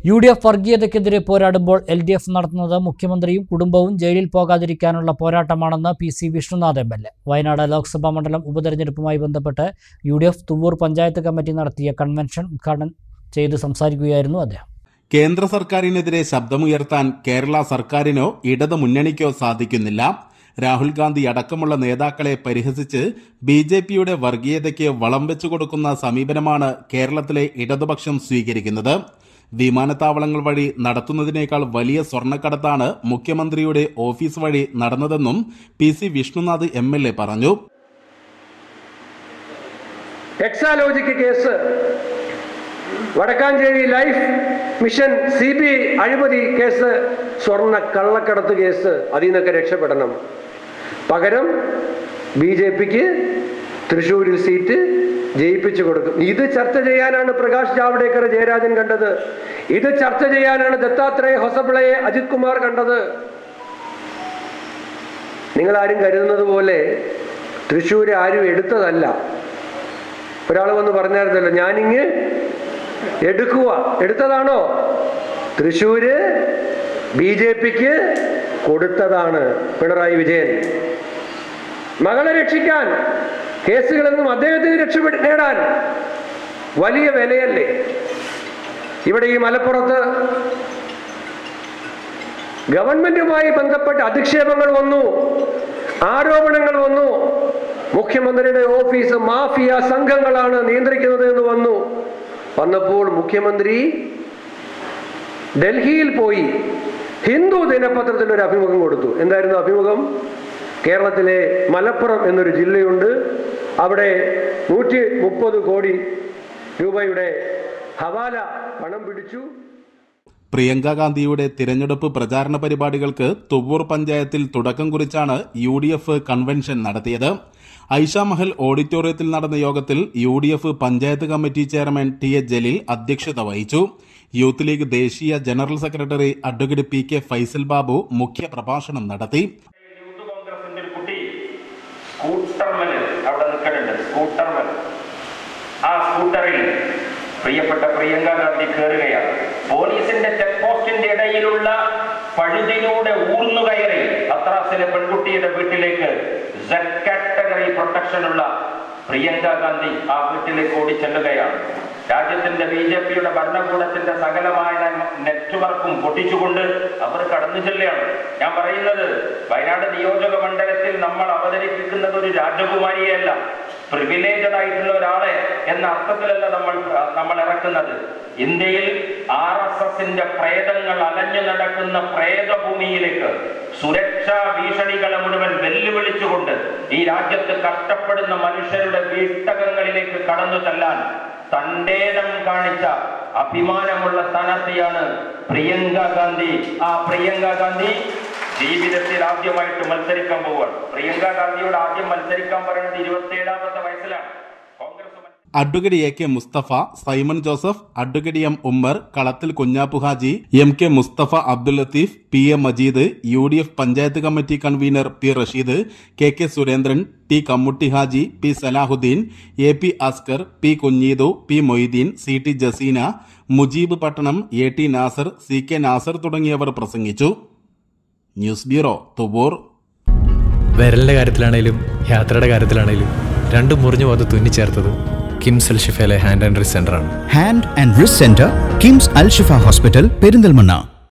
U D F വർഗീയതയ്ക്കെതിരെ പോരാടുമ്പോൾ L D F നടത്തുന്നത് മുഖ്യമന്ത്രിയും കുടുംബവും ജയിലിൽ പോകാതിരിക്കാനുള്ള പോരാട്ടമാണെന്ന് P C Vishnunath M L A Wayanad Lok Sabha മണ്ഡലം ഉപതെരഞ്ഞെടുപ്പുമായി ബന്ധപ്പെട്ട് U D F Thuvvur panchayat committee നടത്തിയ കൺവെൻഷൻ ഉദ്ഘാടനം ചെയ്ത് സംസാരിക്കുകയായിരുന്നു അദ്ദേഹം കേന്ദ്ര സർക്കാരിനെതിരെ ശബ്ദമുയർത്താൻ കേരള സർക്കാരിനോ ഇടതു മുന്നണിക്കോ സാധിക്കുന്നില്ല രാഹുൽ ഗാന്ധി അടക്കമുള്ള നേതാക്കളെ പരിഹസിച്ച് ബി ജെ പിയുടെ വർഗീയതയ്ക്ക് വളം വെച്ചു കൊടുക്കുന്ന സമീപനമാണ് കേരളത്തിലെ ഇടതുപക്ഷം സ്വീകരിക്കുന്നത് വിമാനത്താവളങ്ങൾ വഴി നടത്തുന്നതിനേക്കാൾ വലിയ സ്വർണ്ണക്കടത്താണ് മുഖ്യമന്ത്രിയുടെ ഓഫീസ് വഴി നടന്നതെന്നും P C Vishnunath M L A പറഞ്ഞു Exalogic case Vadakkanchery life mission C B I അഴിമതി കേസ് സ്വർണ്ണ കള്ളക്കടത്ത് കേസ് അതിൽ നിന്നൊക്കെ രക്ഷപ്പെടണം പകരം ബി ജെ പിക്ക് തൃശ്ശൂരിൽ സീറ്റ് ജയിപ്പിച്ചു കൊടുക്കും ഇത് ചർച്ച ചെയ്യാനാണ് പ്രകാശ് ജാവ്ഡേക്കർ ജയരാജൻ കണ്ടത് ഇത് ചർച്ച ചെയ്യാനാണ് ദത്താത്രേയ ഹൊസബിളയെ അജിത് കുമാർ കണ്ടത് നിങ്ങൾ ആരും കരുതുന്നത് പോലെ തൃശ്ശൂര് ആരും എടുത്തതല്ല ഒരാൾ വന്ന് പറഞ്ഞായിരുന്നല്ലോ ഞാനിങ്ങ് എടുക്കുക എടുത്തതാണോ തൃശ്ശൂര് ബി ജെ പിക്ക് കൊടുത്തതാണ് പിണറായി വിജയൻ മകളെ രക്ഷിക്കാൻ കേസുകളിൽ നിന്നും അദ്ദേഹത്തിന് രക്ഷപ്പെട്ട് നേടാൻ വലിയ വിലയല്ലേ ഇവിടെ ഈ മലപ്പുറത്ത് ഗവൺമെന്റുമായി ബന്ധപ്പെട്ട് അധിക്ഷേപങ്ങൾ വന്നു ആരോപണങ്ങൾ വന്നു മുഖ്യമന്ത്രിയുടെ ഓഫീസ് മാഫിയ സംഘങ്ങളാണ് നിയന്ത്രിക്കുന്നത് എന്ന് വന്നു വന്നപ്പോൾ മുഖ്യമന്ത്രി ഡൽഹിയിൽ പോയി ഹിന്ദു ദിനപത്രത്തിൽ ഒരു അഭിമുഖം കൊടുത്തു എന്തായിരുന്നു അഭിമുഖം കേരളത്തിലെ മലപ്പുറം എന്നൊരു ജില്ലയുണ്ട് അവിടെ നൂറ്റി മുപ്പത് കോടി രൂപയുടെ ഹവാല പണം പിടിച്ചു പ്രിയങ്ക ഗാന്ധിയുടെ തിരഞ്ഞെടുപ്പ് പ്രചാരണ പരിപാടികൾക്ക് തുവ്വൂർ പഞ്ചായത്തിൽ തുടക്കം കുറിച്ചാണ് യു ഡി എഫ് കൺവെൻഷൻ നടത്തിയത് ഐഷ മഹൽ ഓഡിറ്റോറിയത്തിൽ നടന്ന യോഗത്തിൽ U D F panchayat committee chairman T A Jaleel അധ്യക്ഷത വഹിച്ചു യൂത്ത് ലീഗ് ദേശീയ general secretary advocate P K Faisal Babu മുഖ്യ പ്രഭാഷണം നടത്തി യൂത്ത് കോൺഗ്രസിന്റെ ഒരു കുട്ടി സ്കൂട്ടർമന് അവിടെ നിൽക്കുന്നുണ്ട് സ്കൂട്ടർമൻ ആ സ്കൂട്ടറിൽ പ്രിയപ്പെട്ട പ്രിയങ്ക ഗാന്ധി കയറുകയാണ് പോലീസിന്റെ ചെക്ക് പോസ്റ്റിന്റെ ഇടയിലുള്ള പഴുതിലൂടെ ഊർന്നു കയറി അത്രാസിലെ പെൺകുട്ടിയുടെ വീട്ടിലേക്ക് സെഡ് കാറ്റഗറി പ്രൊട്ടക്ഷൻ ഉള്ള പ്രിയങ്ക ഗാന്ധി ആ വീട്ടിലേക്ക് ഓടി ചെല്ലുകയാണ് രാജ്യത്തിന്റെ ബി ജെ പിയുടെ ഭരണകൂടത്തിന്റെ സകലമായ നെറ്റ്വർക്കും പൊട്ടിച്ചുകൊണ്ട് അവർ കടന്നു ചെല്ലുകയാണ് ഞാൻ പറയുന്നത് വയനാട് നിയോജക മണ്ഡലത്തിൽ നമ്മൾ അവതരിപ്പിക്കുന്നത് ഒരു രാജകുമാരിയല്ല പ്രിവിലേജഡ് ആയിട്ടുള്ള ഒരാളെ എന്ന അർത്ഥത്തിലല്ല നമ്മൾ നമ്മൾ ഇറക്കുന്നത് ഇന്ത്യയിൽ ആർ എസ് എസിന്റെ പ്രേതങ്ങൾ അലഞ്ഞു നടക്കുന്ന പ്രേതഭൂമിയിലേക്ക് സുരക്ഷാ ഭീഷണികളെ മുഴുവൻ വെല്ലുവിളിച്ചുകൊണ്ട് ഈ രാജ്യത്ത് കഷ്ടപ്പെടുന്ന മനുഷ്യരുടെ വീട്ടകങ്ങളിലേക്ക് കടന്നു ചെല്ലാൻ തന്റേടം കാണിച്ച അഭിമാനമുള്ള സ്ഥാനാർത്ഥിയാണ് പ്രിയങ്ക ഗാന്ധി ആ പ്രിയങ്ക ഗാന്ധി ജീവിതത്തിൽ ആദ്യമായിട്ട് മത്സരിക്കാൻ പോവുകയാണ് പ്രിയങ്ക ഗാന്ധിയോട് ആദ്യം മത്സരിക്കാൻ പറയുന്നത് ഇരുപത്തിയേഴാമത്തെ വയസ്സിലാണ് കോൺഗ്രസ് മത്സ- advocate A K Mustafa Simon Joseph advocate M Ummer Kalathil Kunjappu Haji M K Mustafa Abdul Latheef P A Majeed U D F panchayat committee convener P Rasheed K K Surendran T Kammutty Haji P Salahuddin A P Askar P Kunjeedu P Moideen C T Jaseena Mujeeb Pattanam A T Nasar C K Nasar തുടങ്ങിയവർ പ്രസംഗിച്ചു ന്യൂസ് ബ്യൂറോ തുവൂർ വിരലിന്റെ കാര്യത്തിലാണേലും യാത്രയുടെ കാര്യത്തിലാണേലും രണ്ടും മുറിഞ്ഞു പോകാതെ തുന്നിച്ചേർത്തത് കിംസ് അൽ ഷിഫയിലെ hand and wrist സെന്ററാണ് hand and wrist centre KIMS Al Shifa hospital Perinthalmanna